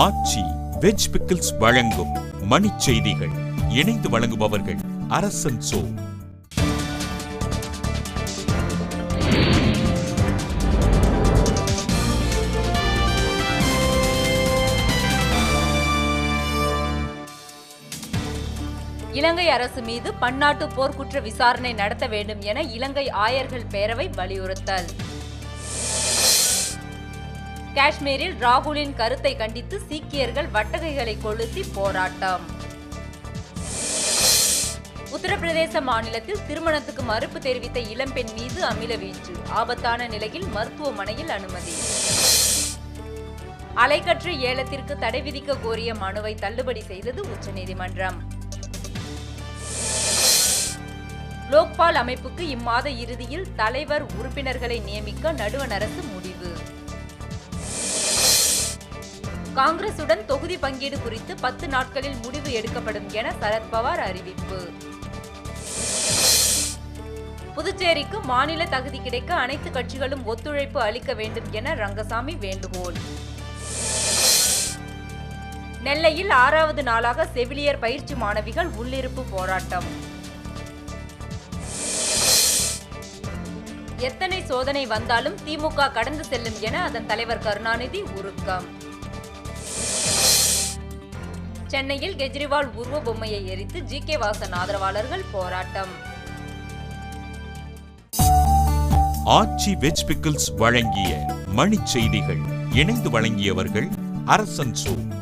ஆச்சி veg pickles வழங்கும் மணிச் செய்திகள் இணைந்து வழங்குபவர்கள் அரசன் சோ இலங்கை அரசு மீது பன்னாட்டு போர்க்குற்ற விசாரணை நடத்த வேண்டும் என இலங்கை ஆயர்கள் பேரவை வலியுறுத்தல் காஷ்மீரில் ராகுலின் கருத்தை கண்டித்து சீக்கியர்கள் வட்டகைகளை கொளுத்தி போராட்டம் உத்தரப்பிரதேச மாநிலத்தில் திருமணத்துக்கு மறுப்பு தெரிவித்த இளம்பெண் மீது அமில வீச்சு ஆபத்தான நிலையில் மருத்துவமனையில் அனுமதி அலைக்கற்று ஏலத்திற்கு தடை விதிக்க கோரிய மனுவை தள்ளுபடி செய்தது உச்சநீதிமன்றம் லோக்பால் அமைப்புக்கு இம்மாத இறுதியில் தலைவர் உறுப்பினர்களை நியமிக்க நடுவண் அரசு முடிவு காங்கிரசுடன் தொகுதி பங்கீடு குறித்து பத்து நாட்களில் முடிவு எடுக்கப்படும் என சரத்பவார் அறிவிப்பு புதுச்சேரிக்கு மாநில தகுதி கிடைக்க அனைத்து கட்சிகளும் ஒத்துழைப்பு அளிக்க வேண்டும் என ரங்கசாமி வேண்டுகோள் நெல்லையில் ஆறாவது நாளாக செவிலியர் பயிற்சி மாணவிகள் உள்ளிருப்பு போராட்டம் எத்தனை சோதனை வந்தாலும் திமுக கடந்து செல்லும் என அதன் தலைவர் கருணாநிதி உருக்கம் சென்னையில் கெஜ்ரிவால் உருவ பொம்மையை எரித்து ஜி கே வாசன் ஆதரவாளர்கள் போராட்டம் ஆச்சி வெஜ் பிக்கிள்ஸ் வழங்கிய மணிச் செய்திகள் இணைந்து வழங்கியவர்கள் அரசன் சோ